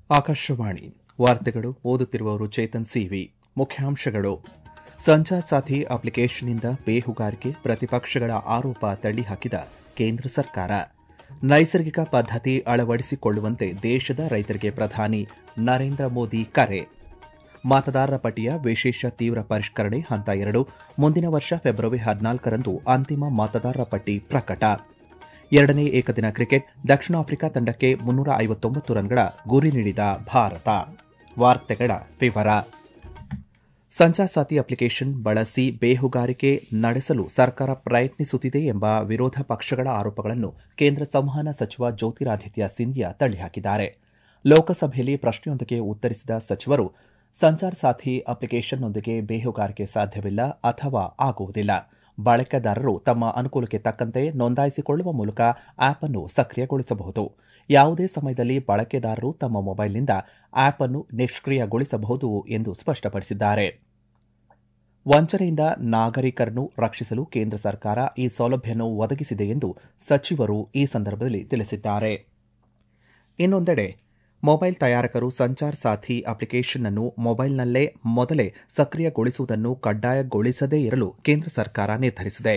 ಆಕಾಶವಾಣಿ ವಾರ್ತೆಗಳು ಓದುತ್ತಿರುವವರು ಚೇತನ್ ಸಿವಿ ಮುಖ್ಯಾಂಶಗಳು ಸಂಚಾರ್ ಸಾಥಿ ಅಪ್ಲಿಕೇಶನ್ನಿಂದ ಬೇಹುಗಾರಿಕೆ ಪ್ರತಿಪಕ್ಷಗಳ ಆರೋಪ ತಳ್ಳಿಹಾಕಿದ ಕೇಂದ್ರ ಸರ್ಕಾರ ನೈಸರ್ಗಿಕ ಪದ್ಧತಿ ಅಳವಡಿಸಿಕೊಳ್ಳುವಂತೆ ದೇಶದ ರೈತರಿಗೆ ಪ್ರಧಾನಿ ನರೇಂದ್ರ ಮೋದಿ ಕರೆ ಮತದಾರರ ಪಟ್ಟಿಯ ವಿಶೇಷ ತೀವ್ರ ಪರಿಷ್ಕರಣೆ ಹಂತ ಎರಡು ಮುಂದಿನ ವರ್ಷ ಫೆಬ್ರವರಿ ಹದಿನಾಲ್ಕರಂದು ಅಂತಿಮ ಮತದಾರರ ಪಟ್ಟಿ ಪ್ರಕಟ ಎರಡನೇ ಏಕದಿನ ಕ್ರಿಕೆಟ್ ದಕ್ಷಿಣ ಆಫ್ರಿಕಾ ತಂಡಕ್ಕೆ ಮುನ್ನೂರ ಐವತ್ತೊಂಬತ್ತು ರನ್ಗಳ ಗುರಿ ನೀಡಿದ ಭಾರತ ವಾರ್ತೆಗಳ ವಿವರ ಸಂಚಾರ್ ಸಾಥಿ ಅಪ್ಲಿಕೇಶನ್ ಬಳಸಿ ಬೇಹುಗಾರಿಕೆ ನಡೆಸಲು ಸರ್ಕಾರ ಪ್ರಯತ್ನಿಸುತ್ತಿದೆ ಎಂಬ ವಿರೋಧ ಪಕ್ಷಗಳ ಆರೋಪಗಳನ್ನು ಕೇಂದ್ರ ಸಂವಹನ ಸಚಿವ ಜ್ಯೋತಿರಾದಿತ್ಯ ಸಿಂಧಿಯಾ ತಳ್ಳಿಹಾಕಿದ್ದಾರೆ ಲೋಕಸಭೆಯಲ್ಲಿ ಪ್ರಶ್ನೆಯೊಂದಕ್ಕೆ ಉತ್ತರಿಸಿದ ಸಚಿವರು ಸಂಚಾರ್ ಸಾಥಿ ಅಪ್ಲಿಕೇಶನ್ನೊಂದಿಗೆ ಬೇಹುಗಾರಿಕೆ ಸಾಧ್ಯವಿಲ್ಲ ಅಥವಾ ಆಗುವುದಿಲ್ಲ ಬಳಕೆದಾರರು ತಮ್ಮ ಅನುಕೂಲಕ್ಕೆ ತಕ್ಕಂತೆ ನೋಂದಾಯಿಸಿಕೊಳ್ಳುವ ಮೂಲಕ ಆಪ್ ಅನ್ನು ಸಕ್ರಿಯಗೊಳಿಸಬಹುದು ಯಾವುದೇ ಸಮಯದಲ್ಲಿ ಬಳಕೆದಾರರು ತಮ್ಮ ಮೊಬೈಲ್ನಿಂದ ಆಪ್ ಅನ್ನು ನಿಷ್ಕ್ರಿಯಗೊಳಿಸಬಹುದು ಎಂದು ಸ್ಪಷ್ಟಪಡಿಸಿದ್ದಾರೆ ವಂಚನೆಯಿಂದ ನಾಗರಿಕರನ್ನು ರಕ್ಷಿಸಲು ಕೇಂದ್ರ ಸರ್ಕಾರ ಈ ಸೌಲಭ್ಯವನ್ನು ಒದಗಿಸಿದೆ ಎಂದು ಸಚಿವರು ಈ ಸಂದರ್ಭದಲ್ಲಿ ತಿಳಿಸಿದ್ದಾರೆ ಇನ್ನೊಂದೆಡೆ ಮೊಬೈಲ್ ತಯಾರಕರು ಸಂಚಾರ್ ಸಾಥಿ ಅಪ್ಲಿಕೇಶನ್ ಅನ್ನು ಮೊಬೈಲ್ನಲ್ಲೇ ಮೊದಲೇ ಸಕ್ರಿಯಗೊಳಿಸುವುದನ್ನು ಕಡ್ಡಾಯಗೊಳಿಸದೇ ಇರಲು ಕೇಂದ್ರ ಸರ್ಕಾರ ನಿರ್ಧರಿಸಿದೆ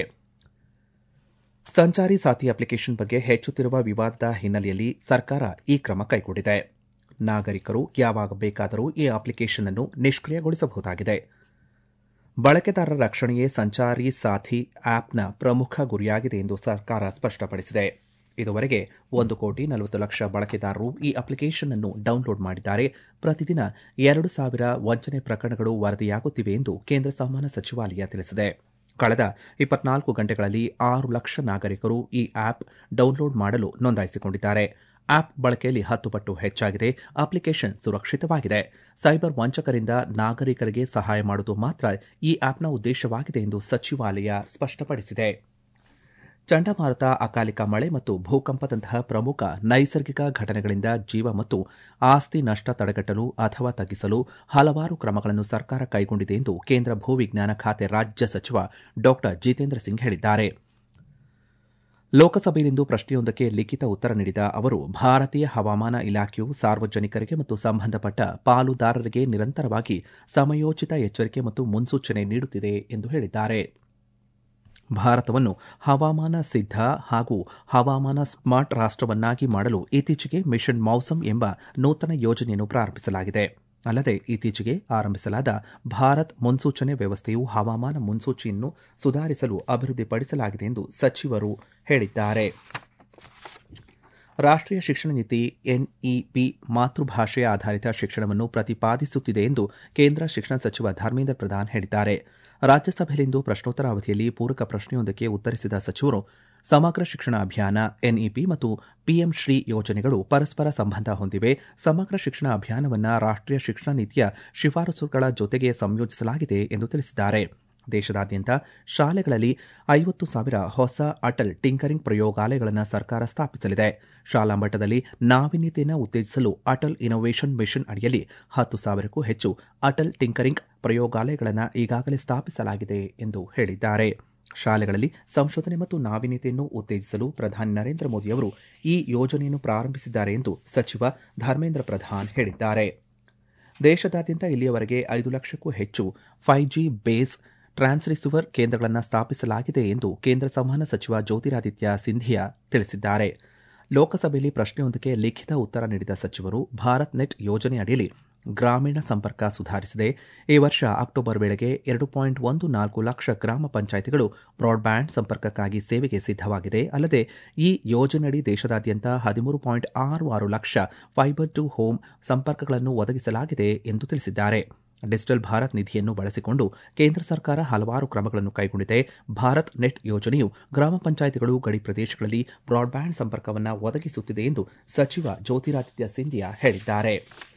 ಸಂಚಾರಿ ಸಾಥಿ ಅಪ್ಲಿಕೇಶನ್ ಬಗ್ಗೆ ಹೆಚ್ಚುತ್ತಿರುವ ವಿವಾದದ ಹಿನ್ನೆಲೆಯಲ್ಲಿ ಸರ್ಕಾರ ಈ ಕ್ರಮ ಕೈಗೊಂಡಿದೆ ನಾಗರಿಕರು ಯಾವಾಗ ಬೇಕಾದರೂ ಈ ಅಪ್ಲಿಕೇಶನ್ ಅನ್ನು ನಿಷ್ಕ್ರಿಯಗೊಳಿಸಬಹುದಾಗಿದೆ ಬಳಕೆದಾರರ ರಕ್ಷಣೆಯೇ ಸಂಚಾರಿ ಸಾಥಿ ಆಪ್ನ ಪ್ರಮುಖ ಗುರಿಯಾಗಿದೆ ಎಂದು ಸರ್ಕಾರ ಸ್ಪಷ್ಟಪಡಿಸಿದೆ ಇದುವರೆಗೆ ಒಂದು ಕೋಟಿ ನಲವತ್ತು ಲಕ್ಷ ಬಳಕೆದಾರರು ಈ ಅಪ್ಲಿಕೇಶನ್ ಅನ್ನು ಡೌನ್ಲೋಡ್ ಮಾಡಿದ್ದಾರೆ ಪ್ರತಿದಿನ ಎರಡು ಸಾವಿರ ವಂಚನೆ ಪ್ರಕರಣಗಳು ವರದಿಯಾಗುತ್ತಿವೆ ಎಂದು ಕೇಂದ್ರ ಸಂವಹನ ಸಚಿವಾಲಯ ತಿಳಿಸಿದೆ ಕಳೆದ ಇಪ್ಪತ್ನಾಲ್ಕು ಗಂಟೆಗಳಲ್ಲಿ ಆರು ಲಕ್ಷ ನಾಗರಿಕರು ಈ ಆಪ್ ಡೌನ್ಲೋಡ್ ಮಾಡಲು ನೋಂದಾಯಿಸಿಕೊಂಡಿದ್ದಾರೆ ಆಪ್ ಬಳಕೆಯಲ್ಲಿ ಹತ್ತು ಪಟ್ಟು ಹೆಚ್ಚಾಗಿದೆ ಅಪ್ಲಿಕೇಶನ್ ಸುರಕ್ಷಿತವಾಗಿದೆ ಸೈಬರ್ ವಂಚಕರಿಂದ ನಾಗರಿಕರಿಗೆ ಸಹಾಯ ಮಾಡುವುದು ಮಾತ್ರ ಈ ಆಪ್ನ ಉದ್ದೇಶವಾಗಿದೆ ಎಂದು ಸಚಿವಾಲಯ ಸ್ಪಷ್ಟಪಡಿಸಿದೆ ಚಂಡಮಾರುತ ಅಕಾಲಿಕ ಮಳೆ ಮತ್ತು ಭೂಕಂಪದಂತಹ ಪ್ರಮುಖ ನೈಸರ್ಗಿಕ ಘಟನೆಗಳಿಂದ ಜೀವ ಮತ್ತು ಆಸ್ತಿ ನಷ್ಟ ತಡೆಗಟ್ಟಲು ಅಥವಾ ತಗ್ಗಿಸಲು ಹಲವಾರು ಕ್ರಮಗಳನ್ನು ಸರ್ಕಾರ ಕೈಗೊಂಡಿದೆ ಎಂದು ಕೇಂದ್ರ ಭೂವಿಜ್ಞಾನ ಖಾತೆ ರಾಜ್ಯ ಸಚಿವ ಡಾ ಜಿತೇಂದ್ರ ಸಿಂಗ್ ಹೇಳಿದ್ದಾರೆ ಲೋಕಸಭೆಯಲ್ಲಿಂದು ಪ್ರಶ್ನೆಯೊಂದಕ್ಕೆ ಲಿಖಿತ ಉತ್ತರ ನೀಡಿದ ಅವರು ಭಾರತೀಯ ಹವಾಮಾನ ಇಲಾಖೆಯು ಸಾರ್ವಜನಿಕರಿಗೆ ಮತ್ತು ಸಂಬಂಧಪಟ್ಟ ಪಾಲುದಾರರಿಗೆ ನಿರಂತರವಾಗಿ ಸಮಯೋಚಿತ ಎಚ್ಚರಿಕೆ ಮತ್ತು ಮುನ್ಸೂಚನೆ ನೀಡುತ್ತಿದೆ ಎಂದು ಹೇಳಿದ್ದಾರೆ ಭಾರತವನ್ನು ಹವಾಮಾನ ಸಿದ್ಧ ಹಾಗೂ ಹವಾಮಾನ ಸ್ಮಾರ್ಟ್ ರಾಷ್ಟವನ್ನಾಗಿ ಮಾಡಲು ಇತ್ತೀಚೆಗೆ ಮಿಷನ್ ಮೌಸಮ್ ಎಂಬ ನೂತನ ಯೋಜನೆಯನ್ನು ಪ್ರಾರಂಭಿಸಲಾಗಿದೆ ಅಲ್ಲದೆ ಇತ್ತೀಚೆಗೆ ಆರಂಭಿಸಲಾದ ಭಾರತ್ ಮುನ್ಸೂಚನೆ ವ್ಯವಸ್ಥೆಯು ಹವಾಮಾನ ಮುನ್ಸೂಚನೆಯನ್ನು ಸುಧಾರಿಸಲು ಅಭಿವೃದ್ಧಿಪಡಿಸಲಾಗಿದೆ ಎಂದು ಸಚಿವರು ಹೇಳಿದ್ದಾರೆ ರಾಷ್ಟೀಯ ಶಿಕ್ಷಣ ನೀತಿ ಎನ್ಇಪಿ ಮಾತೃಭಾಷೆಯ ಆಧಾರಿತ ಶಿಕ್ಷಣವನ್ನು ಪ್ರತಿಪಾದಿಸುತ್ತಿದೆ ಎಂದು ಕೇಂದ್ರ ಶಿಕ್ಷಣ ಸಚಿವ ಧರ್ಮೇಂದ್ರ ಪ್ರಧಾನ್ ಹೇಳಿದ್ದಾರೆ ರಾಜ್ಯಸಭೆಯಲ್ಲಿಂದು ಪ್ರಶ್ನೋತ್ತರ ಅವಧಿಯಲ್ಲಿ ಪೂರಕ ಪ್ರಶ್ನೆಯೊಂದಕ್ಕೆ ಉತ್ತರಿಸಿದ ಸಚಿವರು ಸಮಗ್ರ ಶಿಕ್ಷಣ ಅಭಿಯಾನ ಎನ್ಇಪಿ ಮತ್ತು ಪಿಎಂ ಶ್ರೀ ಯೋಜನೆಗಳು ಪರಸ್ಪರ ಸಂಬಂಧ ಹೊಂದಿವೆ ಸಮಗ್ರ ಶಿಕ್ಷಣ ಅಭಿಯಾನವನ್ನು ರಾಷ್ಟೀಯ ಶಿಕ್ಷಣ ನೀತಿಯ ಶಿಫಾರಸುಗಳ ಜೊತೆಗೆ ಸಂಯೋಜಿಸಲಾಗಿದೆ ಎಂದು ತಿಳಿಸಿದ್ದಾರೆ ದೇಶದಾದ್ಯಂತ ಶಾಲೆಗಳಲ್ಲಿ ಐವತ್ತು ಸಾವಿರ ಹೊಸ ಅಟಲ್ ಟಿಂಕರಿಂಗ್ ಪ್ರಯೋಗಾಲಯಗಳನ್ನು ಸರ್ಕಾರ ಸ್ಥಾಪಿಸಲಿದೆ ಶಾಲಾ ಮಟ್ಟದಲ್ಲಿ ನಾವೀನ್ಯತೆಯನ್ನು ಉತ್ತೇಜಿಸಲು ಅಟಲ್ ಇನೋವೇಷನ್ ಮಿಷನ್ ಅಡಿಯಲ್ಲಿ ಹತ್ತು ಸಾವಿರಕ್ಕೂ ಹೆಚ್ಚು ಅಟಲ್ ಟಿಂಕರಿಂಗ್ ಪ್ರಯೋಗಾಲಯಗಳನ್ನು ಈಗಾಗಲೇ ಸ್ಥಾಪಿಸಲಾಗಿದೆ ಎಂದು ಹೇಳಿದ್ದಾರೆ ಶಾಲೆಗಳಲ್ಲಿ ಸಂಶೋಧನೆ ಮತ್ತು ನಾವೀನ್ಯತೆಯನ್ನು ಉತ್ತೇಜಿಸಲು ಪ್ರಧಾನಿ ನರೇಂದ್ರ ಮೋದಿ ಅವರು ಈ ಯೋಜನೆಯನ್ನು ಪ್ರಾರಂಭಿಸಿದ್ದಾರೆ ಎಂದು ಸಚಿವ ಧರ್ಮೇಂದ್ರ ಪ್ರಧಾನ್ ಹೇಳಿದ್ದಾರೆ ದೇಶದಾದ್ಯಂತ ಇಲ್ಲಿಯವರೆಗೆ ಐದು ಲಕ್ಷಕ್ಕೂ ಹೆಚ್ಚು ಫೈವ್ ಜಿ ಬೇಸ್ ಟ್ರಾನ್ಸ್ರಿಸೀವರ್ ಕೇಂದ್ರಗಳನ್ನು ಸ್ಥಾಪಿಸಲಾಗಿದೆ ಎಂದು ಕೇಂದ್ರ ಸಂವಹನ ಸಚಿವ ಜ್ಯೋತಿರಾದಿತ್ಯ ಸಿಂಧಿಯಾ ತಿಳಿಸಿದ್ದಾರೆ ಲೋಕಸಭೆಯಲ್ಲಿ ಪ್ರಶ್ನೆಯೊಂದಕ್ಕೆ ಲಿಖಿತ ಉತ್ತರ ನೀಡಿದ ಸಚಿವರು ಭಾರತ್ ನೆಟ್ ಯೋಜನೆ ಅಡಿಯಲ್ಲಿ ಗ್ರಾಮೀಣ ಸಂಪರ್ಕ ಸುಧಾರಿಸಿದೆ ಈ ವರ್ಷ ಅಕ್ಟೋಬರ್ ವೇಳೆಗೆ ಎರಡು ಪಾಯಿಂಟ್ ಒಂದು ನಾಲ್ಕು ಲಕ್ಷ ಗ್ರಾಮ ಪಂಚಾಯಿತಿಗಳು ಬ್ರಾಡ್ಬ್ಯಾಂಡ್ ಸಂಪರ್ಕಕ್ಕಾಗಿ ಸೇವೆಗೆ ಸಿದ್ದವಾಗಿದೆ ಅಲ್ಲದೆ ಈ ಯೋಜನೆಯಡಿ ದೇಶದಾದ್ಯಂತ ಹದಿಮೂರು ಪಾಯಿಂಟ್ ಆರು ಆರು ಲಕ್ಷ ಫೈಬರ್ ಟು ಹೋಮ್ ಸಂಪರ್ಕಗಳನ್ನು ಒದಗಿಸಲಾಗಿದೆ ಎಂದು ತಿಳಿಸಿದ್ದಾರೆ ಡಿಜಿಟಲ್ ಭಾರತ್ ನಿಧಿಯನ್ನು ಬಳಸಿಕೊಂಡು ಕೇಂದ್ರ ಸರ್ಕಾರ ಹಲವಾರು ಕ್ರಮಗಳನ್ನು ಕೈಗೊಂಡಿದೆ ಭಾರತ್ ನೆಟ್ ಯೋಜನೆಯು ಗ್ರಾಮ ಪಂಚಾಯಿತಿಗಳು ಗಡಿ ಪ್ರದೇಶಗಳಲ್ಲಿ ಬ್ರಾಡ್ಬ್ಯಾಂಡ್ ಸಂಪರ್ಕವನ್ನು ಒದಗಿಸುತ್ತಿದೆ ಎಂದು ಸಚಿವ ಜ್ಯೋತಿರಾದಿತ್ಯ ಸಿಂಧಿಯಾ ಹೇಳಿದ್ದಾರೆ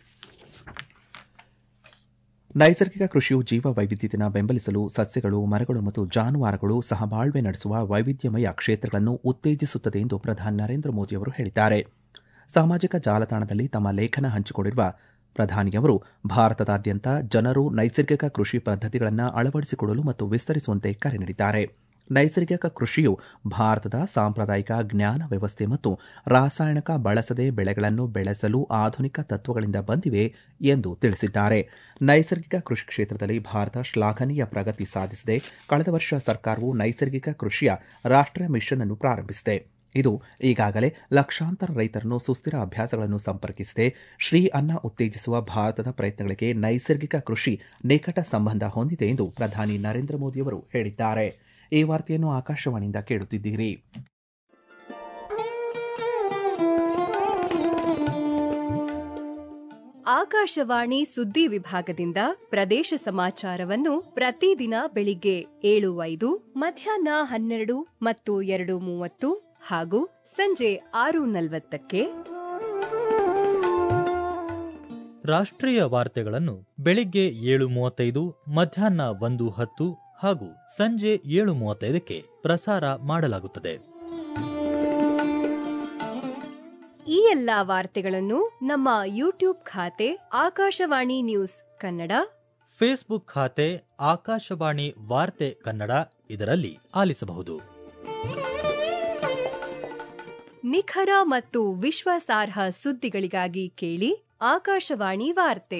ನೈಸರ್ಗಿಕ ಕೃಷಿಯು ಜೀವ ವೈವಿಧ್ಯತೆಯನ್ನು ಬೆಂಬಲಿಸಲು ಸಸ್ಯಗಳು ಮರಗಳು ಮತ್ತು ಜಾನುವಾರುಗಳು ಸಹಬಾಳ್ವೆ ನಡೆಸುವ ವೈವಿಧ್ಯಮಯ ಕ್ಷೇತ್ರಗಳನ್ನು ಉತ್ತೇಜಿಸುತ್ತದೆ ಎಂದು ಪ್ರಧಾನಿ ನರೇಂದ್ರ ಮೋದಿ ಅವರು ಹೇಳಿದ್ದಾರೆ ಸಾಮಾಜಿಕ ಜಾಲತಾಣದಲ್ಲಿ ತಮ್ಮ ಲೇಖನ ಹಂಚಿಕೊಂಡಿರುವ ಪ್ರಧಾನಿಯವರು ಭಾರತದಾದ್ಯಂತ ಜನರು ನೈಸರ್ಗಿಕ ಕೃಷಿ ಪದ್ಧತಿಗಳನ್ನು ಅಳವಡಿಸಿಕೊಳ್ಳಲು ಮತ್ತು ವಿಸ್ತರಿಸುವಂತೆ ಕರೆ ನೀಡಿದ್ದಾರೆ ನೈಸರ್ಗಿಕ ಕೃಷಿಯು ಭಾರತದ ಸಾಂಪ್ರದಾಯಿಕ ಜ್ಞಾನ ವ್ಯವಸ್ಥೆ ಮತ್ತು ರಾಸಾಯನಿಕ ಬಳಸದೆ ಬೆಳೆಗಳನ್ನು ಬೆಳೆಸಲು ಆಧುನಿಕ ತತ್ವಗಳಿಂದ ಬಂದಿವೆ ಎಂದು ತಿಳಿಸಿದ್ದಾರೆ ನೈಸರ್ಗಿಕ ಕೃಷಿ ಕ್ಷೇತ್ರದಲ್ಲಿ ಭಾರತ ಶ್ಲಾಘನೀಯ ಪ್ರಗತಿ ಸಾಧಿಸಿದೆ ಕಳೆದ ವರ್ಷ ಸರ್ಕಾರವು ನೈಸರ್ಗಿಕ ಕೃಷಿಯ ರಾಷ್ಟ್ರೀಯ ಮಿಷನ್ ಅನ್ನು ಪ್ರಾರಂಭಿಸಿದೆ ಇದು ಈಗಾಗಲೇ ಲಕ್ಷಾಂತರ ರೈತರನ್ನು ಸುಸ್ಥಿರ ಅಭ್ಯಾಸಗಳನ್ನು ಸಂಪರ್ಕಿಸಿದೆ ಶ್ರೀ ಅನ್ನ ಉತ್ತೇಜಿಸುವ ಭಾರತದ ಪ್ರಯತ್ನಗಳಿಗೆ ನೈಸರ್ಗಿಕ ಕೃಷಿ ನಿಕಟ ಸಂಬಂಧ ಹೊಂದಿದೆ ಎಂದು ಪ್ರಧಾನಿ ನರೇಂದ್ರ ಮೋದಿಯವರು ಹೇಳಿದ್ದಾರೆ ಈ ವಾರ್ತೆಯನ್ನು ಆಕಾಶವಾಣಿಯಿಂದ ಕೇಳುತ್ತಿದ್ದೀರಿ ಆಕಾಶವಾಣಿ ಸುದ್ದಿ ವಿಭಾಗದಿಂದ ಪ್ರದೇಶ ಸಮಾಚಾರವನ್ನು ಪ್ರತಿದಿನ ಬೆಳಿಗ್ಗೆ ಏಳು ಐದು ಮಧ್ಯಾಹ್ನ ಹನ್ನೆರಡು ಮತ್ತು ಎರಡು ಮೂವತ್ತು ಹಾಗೂ ಸಂಜೆ ಆರು ನಲವತ್ತಕ್ಕೆ ರಾಷ್ಟ್ರೀಯ ವಾರ್ತೆಗಳನ್ನು ಬೆಳಿಗ್ಗೆ ಏಳು ಮೂವತ್ತೈದು ಮಧ್ಯಾಹ್ನ ಒಂದು ಹತ್ತು ಹಾಗೂ ಸಂಜೆ ಏಳು ಮೂವತ್ತೈದಕ್ಕೆ ಪ್ರಸಾರ ಮಾಡಲಾಗುತ್ತದೆ ಈ ಎಲ್ಲಾ ವಾರ್ತೆಗಳನ್ನು ನಮ್ಮ ಯೂಟ್ಯೂಬ್ ಖಾತೆ ಆಕಾಶವಾಣಿ ನ್ಯೂಸ್ ಕನ್ನಡ ಫೇಸ್ಬುಕ್ ಖಾತೆ ಆಕಾಶವಾಣಿ ವಾರ್ತೆ ಕನ್ನಡ ಇದರಲ್ಲಿ ಆಲಿಸಬಹುದು ನಿಖರ ಮತ್ತು ವಿಶ್ವಾಸಾರ್ಹ ಸುದ್ದಿಗಳಿಗಾಗಿ ಕೇಳಿ ಆಕಾಶವಾಣಿ ವಾರ್ತೆ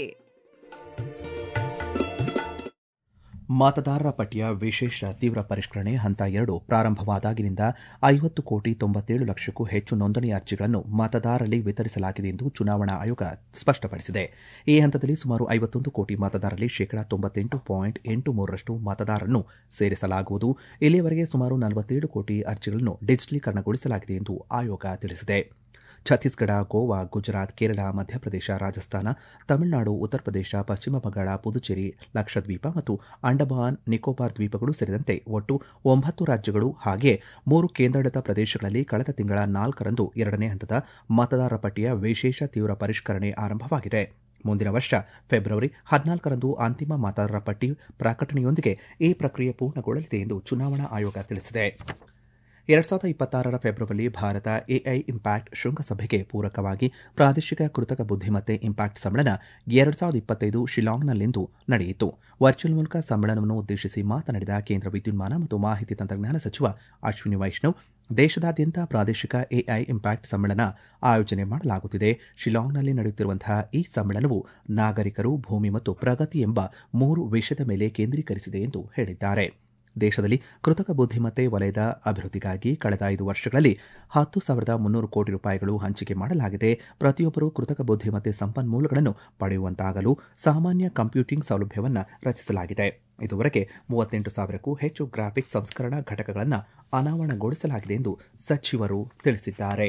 ಮತದಾರರ ಪಟ್ಟಿಯ ವಿಶೇಷ ತೀವ್ರ ಪರಿಷ್ಕರಣೆ ಹಂತ ಎರಡು ಪ್ರಾರಂಭವಾದಾಗಿನಿಂದ ಐವತ್ತು ಕೋಟಿ ತೊಂಬತ್ತೇಳು ಲಕ್ಷಕ್ಕೂ ಹೆಚ್ಚು ನೋಂದಣಿ ಅರ್ಜಿಗಳನ್ನು ಮತದಾರರಲ್ಲಿ ವಿತರಿಸಲಾಗಿದೆ ಎಂದು ಚುನಾವಣಾ ಆಯೋಗ ಸ್ಪಷ್ಟಪಡಿಸಿದೆ ಈ ಹಂತದಲ್ಲಿ ಸುಮಾರು ಐವತ್ತೊಂದು ಕೋಟಿ ಮತದಾರರಲ್ಲಿ ಶೇಕಡಾ ತೊಂಬತ್ತೆಂಟು ಪಾಯಿಂಟ್ ಎಂಟು ಮೂರರಷ್ಟು ಮತದಾರರನ್ನು ಸೇರಿಸಲಾಗುವುದು ಇಲ್ಲಿಯವರೆಗೆ ಸುಮಾರು ನಲವತ್ತೇಳು ಕೋಟಿ ಅರ್ಜಿಗಳನ್ನು ಡಿಜಿಟಲೀಕರಣಗೊಳಿಸಲಾಗಿದೆ ಎಂದು ಆಯೋಗ ತಿಳಿಸಿದೆ ಛತ್ತೀಸ್ಗಢ ಗೋವಾ ಗುಜರಾತ್ ಕೇರಳ ಮಧ್ಯಪ್ರದೇಶ ರಾಜಸ್ಥಾನ ತಮಿಳುನಾಡು ಉತ್ತರ ಪ್ರದೇಶ ಪಶ್ಚಿಮ ಬಂಗಾಳ ಪುದುಚೇರಿ ಲಕ್ಷದ್ವೀಪ ಮತ್ತು ಅಂಡಮಾನ್ ನಿಕೋಬಾರ್ ದ್ವೀಪಗಳು ಸೇರಿದಂತೆ ಒಟ್ಟು ಒಂಬತ್ತು ರಾಜ್ಯಗಳು ಹಾಗೆಯೇ ಮೂರು ಕೇಂದ್ರಾಡಳಿತ ಪ್ರದೇಶಗಳಲ್ಲಿ ಕಳೆದ ತಿಂಗಳ ನಾಲ್ಕರಂದು ಎರಡನೇ ಹಂತದ ಮತದಾರರ ಪಟ್ಟಿಯ ವಿಶೇಷ ತೀವ್ರ ಪರಿಷ್ಕರಣೆ ಆರಂಭವಾಗಿದೆ ಮುಂದಿನ ವರ್ಷ ಫೆಬ್ರವರಿ ಹದಿನಾಲ್ಕರಂದು ಅಂತಿಮ ಮತದಾರರ ಪಟ್ಟಿ ಪ್ರಕಟಣೆಯೊಂದಿಗೆ ಈ ಪ್ರಕ್ರಿಯೆ ಪೂರ್ಣಗೊಳ್ಳಲಿದೆ ಎಂದು ಚುನಾವಣಾ ಆಯೋಗ ತಿಳಿಸಿದೆ ಎರಡ್ ಸಾವಿರದ ಇಪ್ಪತ್ತಾರರ ಫೆಬ್ರವರಿ ಭಾರತ ಎಐ ಇಂಪ್ಯಾಕ್ಟ್ ಶೃಂಗಸಭೆಗೆ ಪೂರಕವಾಗಿ ಪ್ರಾದೇಶಿಕ ಕೃತಕ ಬುದ್ಧಿಮತ್ತೆ ಇಂಪ್ಯಾಕ್ಟ್ ಸಮ್ಮೇಳನ ಎರಡ್ ಸಾವಿರದ ಇಪ್ಪತ್ತೈದು ಶಿಲಾಂಗ್ನಲ್ಲಿಂದು ನಡೆಯಿತು ವರ್ಚುವಲ್ ಮೂಲಕ ಸಮ್ಮೇಳನವನ್ನು ಉದ್ದೇಶಿಸಿ ಮಾತನಾಡಿದ ಕೇಂದ್ರ ವಿದ್ಯುನ್ಮಾನ ಮತ್ತು ಮಾಹಿತಿ ತಂತ್ರಜ್ಞಾನ ಸಚಿವ ಅಶ್ವಿನಿ ವೈಷ್ಣವ್ ದೇಶದಾದ್ಯಂತ ಪ್ರಾದೇಶಿಕ ಎಐ ಇಂಪ್ಯಾಕ್ಟ್ ಸಮ್ಮೇಳನ ಆಯೋಜನೆ ಮಾಡಲಾಗುತ್ತಿದೆ ಶಿಲಾಂಗ್ನಲ್ಲಿ ನಡೆಯುತ್ತಿರುವಂತಹ ಈ ಸಮ್ಮೇಳನವು ನಾಗರಿಕರು ಭೂಮಿ ಮತ್ತು ಪ್ರಗತಿ ಎಂಬ ಮೂರು ವಿಷಯದ ಮೇಲೆ ಕೇಂದ್ರೀಕರಿಸಿದೆ ಎಂದು ಹೇಳಿದ್ದಾರೆ ದೇಶದಲ್ಲಿ ಕೃತಕ ಬುದ್ಧಿಮತ್ತೆ ವಲಯದ ಅಭಿವೃದ್ಧಿಗಾಗಿ ಕಳೆದ ಐದು ವರ್ಷಗಳಲ್ಲಿ ಹತ್ತು ಸಾವಿರದ ಮುನ್ನೂರು ಕೋಟಿ ರೂಪಾಯಿಗಳು ಹಂಚಿಕೆ ಮಾಡಲಾಗಿದೆ ಪ್ರತಿಯೊಬ್ಬರೂ ಕೃತಕ ಬುದ್ಧಿಮತ್ತೆ ಸಂಪನ್ಮೂಲಗಳನ್ನು ಪಡೆಯುವಂತಾಗಲು ಸಾಮಾನ್ಯ ಕಂಪ್ಯೂಟಿಂಗ್ ಸೌಲಭ್ಯವನ್ನು ರಚಿಸಲಾಗಿದೆ ಇದುವರೆಗೆ ಮೂವತ್ತೆಂಟು ಸಾವಿರಕ್ಕೂ ಹೆಚ್ಚು ಗ್ರಾಫಿಕ್ಸ್ ಸಂಸ್ಕರಣಾ ಘಟಕಗಳನ್ನು ಅನಾವರಣಗೊಳಿಸಲಾಗಿದೆ ಎಂದು ಸಚಿವರು ತಿಳಿಸಿದ್ದಾರೆ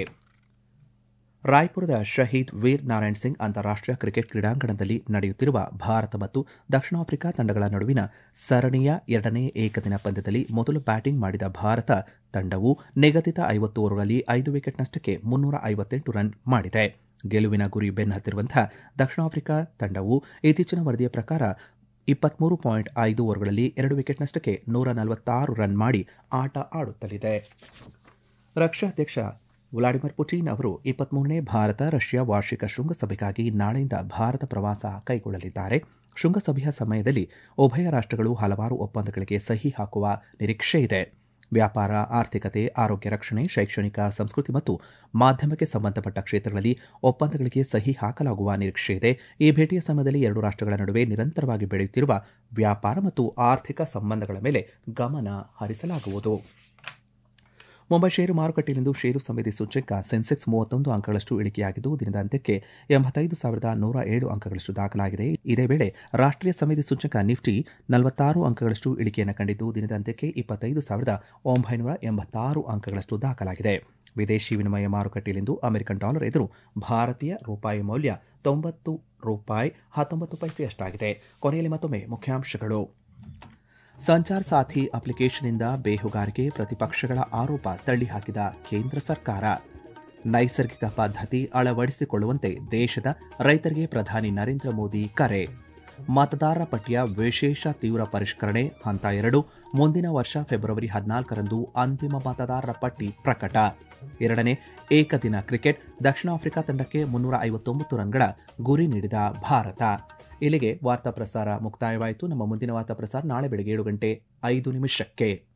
ರಾಯ್ಪುರದ ಶಹೀದ್ ವೀರ್ ನಾರಾಯಣ್ ಸಿಂಗ್ ಅಂತಾರಾಷ್ಟೀಯ ಕ್ರಿಕೆಟ್ ಕ್ರೀಡಾಂಗಣದಲ್ಲಿ ನಡೆಯುತ್ತಿರುವ ಭಾರತ ಮತ್ತು ದಕ್ಷಿಣ ಆಫ್ರಿಕಾ ತಂಡಗಳ ನಡುವಿನ ಸರಣಿಯ ಎರಡನೇ ಏಕದಿನ ಪಂದ್ಯದಲ್ಲಿ ಮೊದಲು ಬ್ಯಾಟಿಂಗ್ ಮಾಡಿದ ಭಾರತ ತಂಡವು ನಿಗದಿತ ಐವತ್ತು ಓವರ್ಗಳಲ್ಲಿ ಐದು ವಿಕೆಟ್ ನಷ್ಟಕ್ಕೆ ಮುನ್ನೂರ ಐವತ್ತೆಂಟು ರನ್ ಮಾಡಿದೆ ಗೆಲುವಿನ ಗುರಿ ಬೆನ್ನಹತ್ತಿರುವಂತಹ ದಕ್ಷಿಣ ಆಫ್ರಿಕಾ ತಂಡವು ಇತ್ತೀಚಿನ ವರದಿಯ ಪ್ರಕಾರ ಇಪ್ಪತ್ಮೂರು ಪಾಯಿಂಟ್ ಐದು ಓವರ್ಗಳಲ್ಲಿ ಎರಡು ವಿಕೆಟ್ ನಷ್ಟಕ್ಕೆ ನೂರ ನಲವತ್ತಾರು ರನ್ ಮಾಡಿ ಆಟ ಆಡುತ್ತಲಿದೆ ರಷ್ಯಾ ಅಧ್ಯಕ್ಷ ವ್ಲಾಡಿಮಿರ್ ಪುಟಿನ್ ಅವರು ಇಪ್ಪತ್ಮೂರನೇ ಭಾರತ ರಷ್ಯಾ ವಾರ್ಷಿಕ ಶೃಂಗಸಭೆಗಾಗಿ ನಾಳೆಯಿಂದ ಭಾರತ ಪ್ರವಾಸ ಕೈಗೊಳ್ಳಲಿದ್ದಾರೆ ಶೃಂಗಸಭೆಯ ಸಮಯದಲ್ಲಿ ಉಭಯ ರಾಷ್ಟ್ರಗಳು ಹಲವಾರು ಒಪ್ಪಂದಗಳಿಗೆ ಸಹಿ ಹಾಕುವ ನಿರೀಕ್ಷೆ ಇದೆ ವ್ಯಾಪಾರ ಆರ್ಥಿಕತೆ ಆರೋಗ್ಯ ರಕ್ಷಣೆ ಶೈಕ್ಷಣಿಕ ಸಂಸ್ಕೃತಿ ಮತ್ತು ಮಾಧ್ಯಮಕ್ಕೆ ಸಂಬಂಧಪಟ್ಟ ಕ್ಷೇತ್ರಗಳಲ್ಲಿ ಒಪ್ಪಂದಗಳಿಗೆ ಸಹಿ ಹಾಕಲಾಗುವ ನಿರೀಕ್ಷೆ ಇದೆ ಈ ಭೇಟಿಯ ಸಮಯದಲ್ಲಿ ಎರಡು ರಾಷ್ಟ್ರಗಳ ನಡುವೆ ನಿರಂತರವಾಗಿ ಬೆಳೆಯುತ್ತಿರುವ ವ್ಯಾಪಾರ ಮತ್ತು ಆರ್ಥಿಕ ಸಂಬಂಧಗಳ ಮೇಲೆ ಗಮನ ಹರಿಸಲಾಗುವುದು ಮುಂಬೈ ಷೇರು ಮಾರುಕಟ್ಟೆಯಲ್ಲಿಂದು ಷೇರು ಸಮಿತಿ ಸೂಚ್ಯಂಕ ಸೆನ್ಸೆಕ್ಸ್ ಮೂವತ್ತೊಂದು ಅಂಕಗಳಷ್ಟು ಇಳಿಕೆಯಾಗಿದ್ದು ದಿನದ ಅಂತ್ಯಕ್ಕೆ ಎಂಬತ್ತೈದು ಸಾವಿರದ ನೂರ ಏಳು ಅಂಕಗಳಷ್ಟು ದಾಖಲಾಗಿದೆ ಇದೇ ವೇಳೆ ರಾಷ್ಟ್ರೀಯ ಸಮಿತಿ ಸೂಚ್ಯಂಕ ನಿಫ್ಟಿ ನಲವತ್ತಾರು ಅಂಕಗಳಷ್ಟು ಇಳಿಕೆಯನ್ನು ಕಂಡಿದ್ದು ದಿನದ ಅಂತ್ಯಕ್ಕೆ ಇಪ್ಪತ್ತೈದು ಸಾವಿರದ ಒಂಬೈನೂರ ಎಂಬತ್ತಾರು ಅಂಕಗಳಷ್ಟು ದಾಖಲಾಗಿದೆ ವಿದೇಶಿ ವಿನಿಮಯ ಮಾರುಕಟ್ಟೆಯಲ್ಲಿಂದು ಅಮೆರಿಕನ್ ಡಾಲರ್ ಎದುರು ಭಾರತೀಯ ರೂಪಾಯಿ ಮೌಲ್ಯ ತೊಂಬತ್ತು ರೂಪಾಯಿ ಹತ್ತೊಂಬತ್ತು ಪೈಸೆಯಷ್ಟಾಗಿದೆ ಕೊನೆಯಲ್ಲಿ ಮತ್ತೊಮ್ಮೆ ಮುಖ್ಯಾಂಶಗಳು ಸಂಚಾರ್ ಸಾಥಿ ಅಪ್ಲಿಕೇಶನ್ನಿಂದ ಬೇಹುಗಾರಿಕೆ ಪ್ರತಿಪಕ್ಷಗಳ ಆರೋಪ ತಳ್ಳಿಹಾಕಿದ ಕೇಂದ್ರ ಸರ್ಕಾರ ನೈಸರ್ಗಿಕ ಪದ್ಧತಿ ಅಳವಡಿಸಿಕೊಳ್ಳುವಂತೆ ದೇಶದ ರೈತರಿಗೆ ಪ್ರಧಾನಿ ನರೇಂದ್ರ ಮೋದಿ ಕರೆ ಮತದಾರರ ಪಟ್ಟಿಯ ವಿಶೇಷ ತೀವ್ರ ಪರಿಷ್ಕರಣೆ ಹಂತ ಎರಡು ಮುಂದಿನ ವರ್ಷ ಫೆಬ್ರವರಿ ಹದಿನಾಲ್ಕರಂದು ಅಂತಿಮ ಮತದಾರರ ಪಟ್ಟಿ ಪ್ರಕಟ ಎರಡನೇ ಏಕದಿನ ಕ್ರಿಕೆಟ್ ದಕ್ಷಿಣ ಆಫ್ರಿಕಾ ತಂಡಕ್ಕೆ ಮುನ್ನೂರ ಐವತ್ತೊಂಬತ್ತು ರನ್ಗಳ ಗುರಿ ನೀಡಿದ ಭಾರತ ಇಲ್ಲಿಗೆ ವಾರ್ತಾ ಪ್ರಸಾರ ಮುಕ್ತಾಯವಾಯಿತು ನಮ್ಮ ಮುಂದಿನ ವಾರ್ತಾ ಪ್ರಸಾರ ನಾಳೆ ಬೆಳಗ್ಗೆ ಏಳು ಗಂಟೆ ಐದು ನಿಮಿಷಕ್ಕೆ